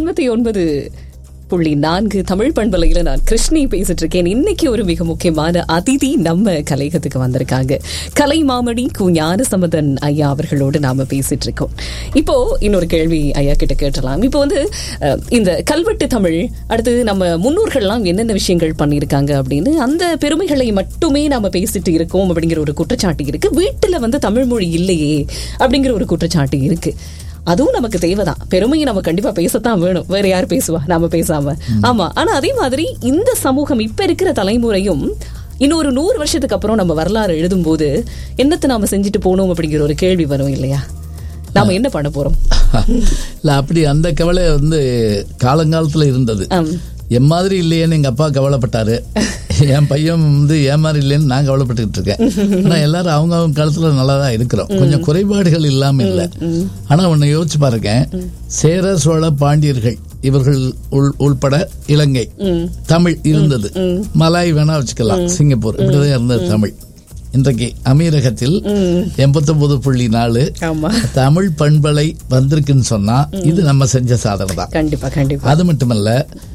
இருபத்தி ஒன்பது புள்ளி நான்கு தமிழ் பண்பலையில நான் கிருஷ்ணி பேசிட்டு இருக்கேன் இன்னைக்கு ஒரு மிக முக்கியமான அதிதி நம்ம கலையகத்துக்கு வந்திருக்காங்க கலை மாமணி கு ஞானசம்பந்தன் ஐயா அவர்களோடு நாம பேசிட்டு இருக்கோம் இப்போ இன்னொரு கேள்வி ஐயா கிட்ட கேட்டலாம் இப்போ வந்து அஹ், இந்த கல்வெட்டு தமிழ் அடுத்து நம்ம முன்னோர்கள்லாம் என்னென்ன விஷயங்கள் பண்ணியிருக்காங்க அப்படின்னு அந்த பெருமைகளை மட்டுமே நாம பேசிட்டு இருக்கோம் அப்படிங்கிற ஒரு குற்றச்சாட்டு இருக்கு வீட்டுல வந்து தமிழ் மொழி இல்லையே அப்படிங்கிற ஒரு குற்றச்சாட்டு இருக்கு அதுவும் நமக்கு தேவைதான் பெருமையை நம்ம கண்டிப்பா பேசத்தான் வேணும் வேற யார் பேசுவா நாம பேசாம ஆமா ஆனா அதே மாதிரி இந்த சமூகம் இப்ப இருக்கிற தலைமுறையும் இன்னொரு நூறு வருஷத்துக்கு அப்புறம் நம்ம வரலாறு எழுதும்போது என்னத்தை நாம செஞ்சுட்டு போனோம் அப்படிங்கிற ஒரு கேள்வி வரும் இல்லையா நாம என்ன பண்ண போறோம் இல்ல அப்படி அந்த கவலை வந்து காலங்காலத்துல இருந்தது ஆம். என் மாதிரி இல்லையேன்னு எங்க அப்பா கவலைப்பட்டாரு என் பையன் வந்து என் மாதிரி இல்லைன்னு நான் கவலைப்பட்டுக்கிட்டு இருக்கேன் ஆனா எல்லாரும் அவங்க அவங்க காலத்துல நல்லா தான் இருக்கிறோம் கொஞ்சம் குறைபாடுகள் இல்லாம இல்ல ஆனா ஒன்னு யோசிச்சு பாருங்க சேர சோழ பாண்டியர்கள் இவர்கள் உள் உள்பட இலங்கை தமிழ் இருந்தது மலாய் வேணா வச்சுக்கலாம் சிங்கப்பூர் இப்படிதான் இருந்தது தமிழ் இன்றைக்கு அமீரகத்தில் எண்பத்தொன்பது புள்ளி நாலு ஆமா தமிழ் பண்பலை வந்திருக்குன்னு சொன்னா இது நம்ம செஞ்ச சாதனை தான் கண்டிப்பா கண்டிப்பா அது மட்டுமல்ல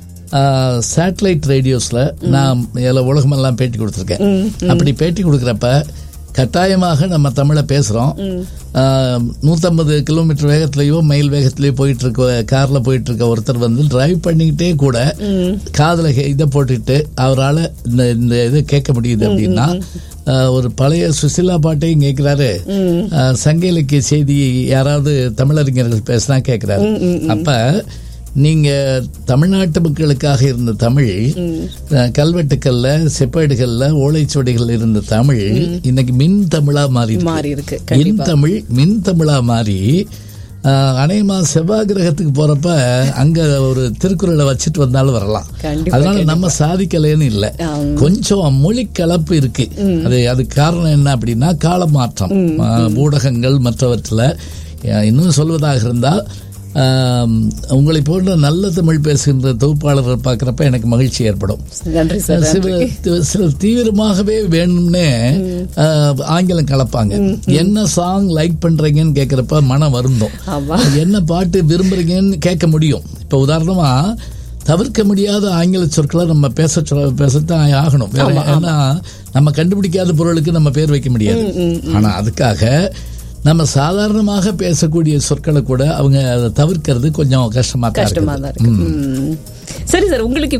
சேட்டலைட் ரேடியோஸ்ல நான் எல்லா உலகமெல்லாம் பேட்டி கொடுத்துருக்கேன் அப்படி பேட்டி கொடுக்குறப்ப கட்டாயமாக நம்ம தமிழை பேசுறோம் ஆஹ், நூத்தம்பது கிலோமீட்டர் வேகத்திலேயோ மைல் வேகத்திலேயோ போயிட்டு இருக்க கார்ல போயிட்டு இருக்க ஒருத்தர் வந்து டிரைவ் பண்ணிக்கிட்டே கூட காதுல ஹெ- இதை போட்டுக்கிட்டு அவரால் இந்த இந்த இதை கேட்க முடியுது அப்படின்னா ஆஹ், ஒரு பழைய சுசிலா பாட்டையும் கேட்கிறாரு ஆஹ், சங்க இலக்கிய செய்தி யாராவது தமிழறிஞர்கள் பேசினா கேட்கிறாரு அப்ப நீங்க தமிழ்நாட்டு மக்களுக்காக இருந்த தமிழ் அஹ், கல்வெட்டுக்கள்ல செப்பேடுகள்ல ஓலைச்சுவடிகள் இருந்த தமிழ் இன்னைக்கு மின் தமிழா மாறி மாறி இருக்கு, மின் தமிழ் மின் தமிழா மாறி அஹ், அநேகமா செவ்வாய் கிரகத்துக்கு போறப்ப அங்க ஒரு திருக்குறளை வச்சுட்டு வந்தாலும் வரலாம் கண்டிப்பா, அதனால நம்ம சாதிக்கலைன்னு இல்ல கொஞ்சம் மொழி கலப்பு இருக்கு அது அதுக்கு காரணம் என்ன அப்படின்னா காலமாற்றம் அஹ், ஊடகங்கள் மற்றவற்றில் அஹ், இன்னும் சொல்வதாக இருந்தால் ஆம், உங்களை போன்ற நல்ல தமிழ் பேசுகின்ற தொகுப்பாளர்கள் பார்க்குறப்ப எனக்கு மகிழ்ச்சி ஏற்படும் நன்றி சார் சில சில தீவிரமாகவே வேணும்னே ஆஹ், ஆங்கிலம் கலப்பாங்க என்ன சாங் லைக் பண்றீங்கன்னு கேட்குறப்ப மனம் வருந்தோம் ஆமா என்ன பாட்டு விரும்புறீங்கன்னு கேட்க முடியும் இப்போ உதாரணமா தவிர்க்க முடியாத ஆங்கில சொற்களை நம்ம பேச சொல்ல- பேசத்தான் ஆகணும் வேற ஏன்னா நம்ம கண்டுபிடிக்காத பொருளுக்கு நம்ம பேர் வைக்க முடியாது ஆனா அதுக்காக நம்ம சாதாரணமாக பேசக்கூடிய சொற்களை கூட அவங்க அதை தவிர்க்கிறது கொஞ்சம் கஷ்டமா தான் கஷ்டமா இருக்குது தான் இருக்கு ம். சரி சார் உங்களுக்கு